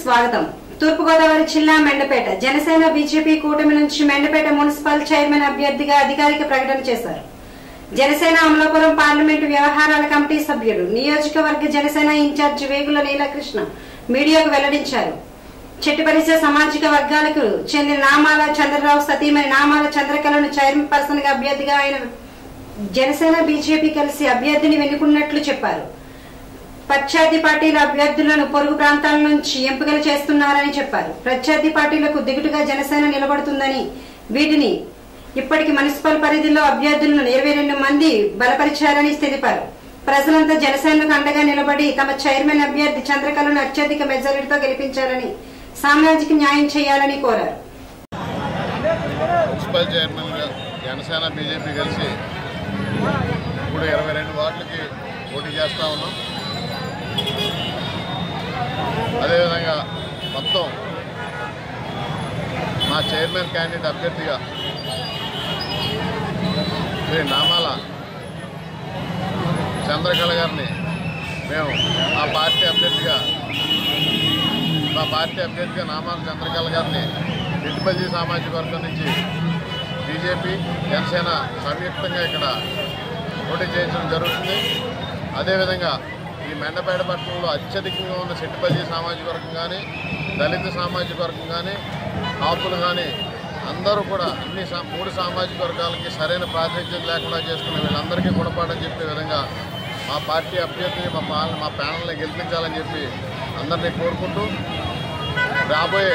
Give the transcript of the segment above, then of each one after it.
స్వాగతం తూర్పుగోదావరి జిల్లా మెండపేట జనసేన బీజేపీ కూటమి నుంచి మెండపేట మున్సిపల్ చైర్మన్ అభ్యర్థిగా అధికారిక ప్రకటన చేశారు జనసేన అమలాపురం పార్లమెంటు వ్యవహారాల కమిటీ సభ్యుడు నియోజకవర్గ జనసేన ఇన్ఛార్జి వేగుల నీలకృష్ణ మీడియాకు వెల్లడించారు చెట్టుపరిసే సామాజిక వర్గాలకు చెందిన నామాల చంద్రరావు సతీమణి నామాల చంద్రకళను చైర్మన్ పర్సన్ గా అభ్యర్థిగా ఆయన జనసేన బీజేపీ కలిసి అభ్యర్థిని వెన్నుకున్నట్లు చెప్పారు ప్రత్యర్థి పార్టీల అభ్యర్థులను పొరుగు ప్రాంతాల నుంచి ఎంపికలు చేస్తున్నారని చెప్పారు ప్రత్యర్థి పార్టీలకు దిగుటుగా జనసేన నిలబడుతుందని వీటిని ఇప్పటికి మున్సిపల్ పరిధిలో అభ్యర్థులను ఇరవై రెండు మంది బలపరిచారని తెలిపారు ప్రజలంతా జనసేనకు అండగా నిలబడి తమ చైర్మన్ అభ్యర్థి చంద్రకళను అత్యధిక మెజారిటీతో గెలిపించాలని సామాజిక న్యాయం చేయాలని కోరారు మున్సిపల్ చైర్మన్గా జనసేన బీజేపీ కలిసి ఇప్పుడు ఇరవై రెండు వార్డులకి పోటీ చేస్తూ ఉన్నాం అదేవిధంగా మొత్తం మా చైర్మన్ క్యాండిడేట్ అభ్యర్థిగా శ్రీ నామాల చంద్రకళ గారిని మేము మా పార్టీ అభ్యర్థిగా మా పార్టీ అభ్యర్థిగా నామాల చంద్రకళ గారిని ఇటుపల్లి సామాజిక వర్గం నుంచి బీజేపీ జనసేన సంయుక్తంగా ఇక్కడ పోటీ చేయించడం జరుగుతుంది అదేవిధంగా ఈ మెండపేట పట్టణంలో అత్యధికంగా ఉన్న సెట్టిపల్లి సామాజిక వర్గం కానీ దళిత సామాజిక వర్గం కానీ కాపులు కానీ అందరూ కూడా అన్ని సా- మూడు సామాజిక వర్గాలకి సరైన ప్రాతినిధ్యం లేకుండా చేస్తున్న వీళ్ళందరికీ గుణపాఠం చెప్పే విధంగా మా పార్టీ అభ్యర్థిని మా పాలన మా ప్యానల్ని గెలిపించాలని చెప్పి అందరినీ కోరుకుంటూ రాబోయే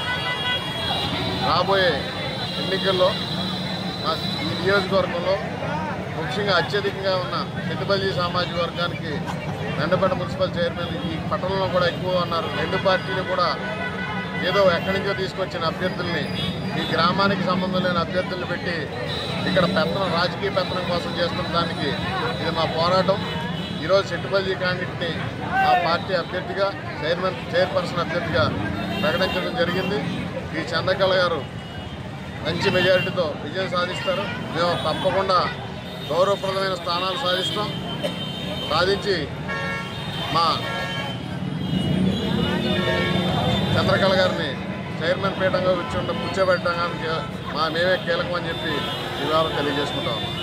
రాబోయే ఎన్నికల్లో మా ఈ నియోజకవర్గంలో ముఖ్యంగా అత్యధికంగా ఉన్న పెద్దపల్లి సామాజిక వర్గానికి మెండపేట మున్సిపల్ చైర్మన్ ఈ పట్టణంలో కూడా ఎక్కువ ఉన్నారు రెండు పార్టీలు కూడా ఏదో ఎక్కడి నుంచో తీసుకొచ్చిన అభ్యర్థుల్ని ఈ గ్రామానికి సంబంధం లేని అభ్యర్థుల్ని పెట్టి ఇక్కడ పెత్తనం రాజకీయ పెత్తనం కోసం చేస్తున్న దానికి ఇది మా పోరాటం ఈరోజు సెట్టుపల్లి క్యాండిడేట్ని మా పార్టీ అభ్యర్థిగా చైర్మన్ చైర్పర్సన్ అభ్యర్థిగా ప్రకటించడం జరిగింది ఈ చంద్రకళ గారు మంచి మెజారిటీతో విజయం సాధిస్తారు మేము తప్పకుండా గౌరవప్రదమైన స్థానాలు సాధిస్తాం సాధించి మా చంద్రకళ గారిని చైర్మన్ పీఠంగా కూర్చుండ కూర్చోబెట్టడానికి మా మేమే కీలకం అని చెప్పి ఇవాళ తెలియజేసుకుంటాం